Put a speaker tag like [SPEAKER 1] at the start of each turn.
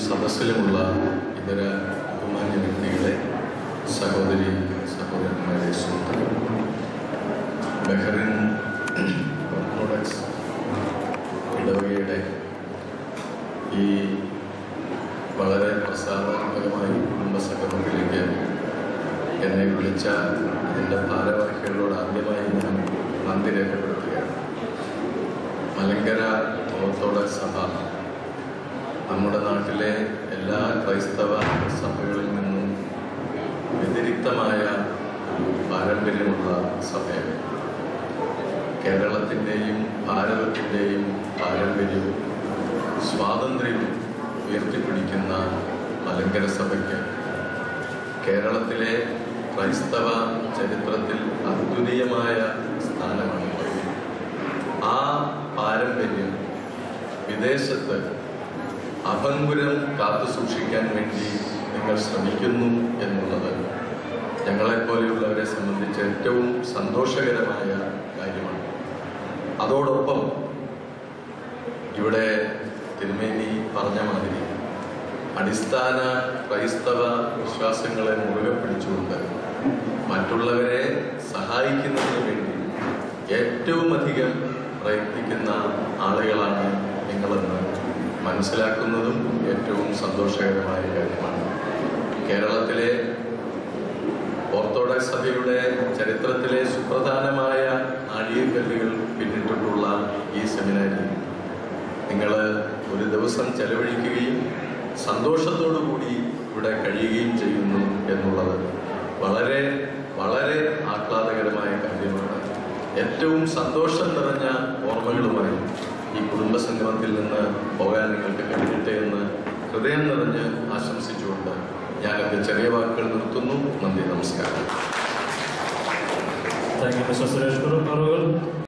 [SPEAKER 1] സദസ്സിലുമുള്ള ഇതര ബഹുമാന്യ വ്യക്തികളെ സഹോദരി സഹോദരന്മാരെ സുഹൃത്തുക്കൾ ബഹ്റിൻ ഓർത്തഡോക്സ് ഇടവകയുടെ ഈ വളരെ പ്രസാദാത്മകമായി കുടുംബസംഗമത്തിലേക്ക് എന്നെ വിളിച്ച എൻ്റെ ഭാരവാഹികളോട് ആദ്യമായി ഞാൻ നന്ദി രേഖപ്പെടുത്തുകയാണ് മലങ്കര ഓർത്തഡോക്സ് സഭ നമ്മുടെ നാട്ടിലെ എല്ലാ ക്രൈസ്തവ സഭകളിൽ നിന്നും വ്യതിരിക്തമായ പാരമ്പര്യമുള്ള സഭയാണ് കേരളത്തിൻ്റെയും ഭാരതത്തിൻ്റെയും പാരമ്പര്യവും സ്വാതന്ത്ര്യവും ഉയർത്തിപ്പിടിക്കുന്ന മലങ്കര സഭയ്ക്ക് കേരളത്തിലെ ക്രൈസ്തവ ചരിത്രത്തിൽ അദ്വിതീയമായ സ്ഥാനമാണ് ആ പാരമ്പര്യം വിദേശത്ത് അഭംഗുരം കാത്തു സൂക്ഷിക്കാൻ വേണ്ടി നിങ്ങൾ ശ്രമിക്കുന്നു എന്നുള്ളത് ഞങ്ങളെപ്പോലെയുള്ളവരെ സംബന്ധിച്ച് ഏറ്റവും സന്തോഷകരമായ കാര്യമാണ് അതോടൊപ്പം ഇവിടെ തിരുമേനി പറഞ്ഞ മാതിരി അടിസ്ഥാന ക്രൈസ്തവ വിശ്വാസങ്ങളെ മുറുകെ പിടിച്ചുകൊണ്ട് മറ്റുള്ളവരെ സഹായിക്കുന്നതിന് വേണ്ടി ഏറ്റവും അധികം പ്രയത്നിക്കുന്ന ആളുകളാണ് നിങ്ങളെന്ന് മനസ്സിലാക്കുന്നതും ഏറ്റവും സന്തോഷകരമായ കാര്യമാണ് കേരളത്തിലെ ഓർത്തഡോക്സ് സഭയുടെ ചരിത്രത്തിലെ സുപ്രധാനമായ നാഴികക്കല്ലുകൾ പിന്നിട്ടിട്ടുള്ള ഈ സെമിനാരിൽ നിങ്ങൾ ഒരു ദിവസം ചെലവഴിക്കുകയും സന്തോഷത്തോടു കൂടി ഇവിടെ കഴിയുകയും ചെയ്യുന്നു എന്നുള്ളത് വളരെ വളരെ ആഹ്ലാദകരമായ കാര്യമാണ് ഏറ്റവും സന്തോഷം നിറഞ്ഞ ഓർമ്മകളുമായി ഈ കുടുംബസംഗമത്തിൽ നിന്ന് പോകാൻ നിങ്ങൾക്ക് കഴിയട്ടെ എന്ന് ഹൃദയം നിറഞ്ഞ് ആശംസിച്ചുകൊണ്ട് ഞാൻ എൻ്റെ ചെറിയ വാക്കുകൾ നിർത്തുന്നു നന്ദി നമസ്കാരം
[SPEAKER 2] thank you mister Suresh Kurup അവറുകൾ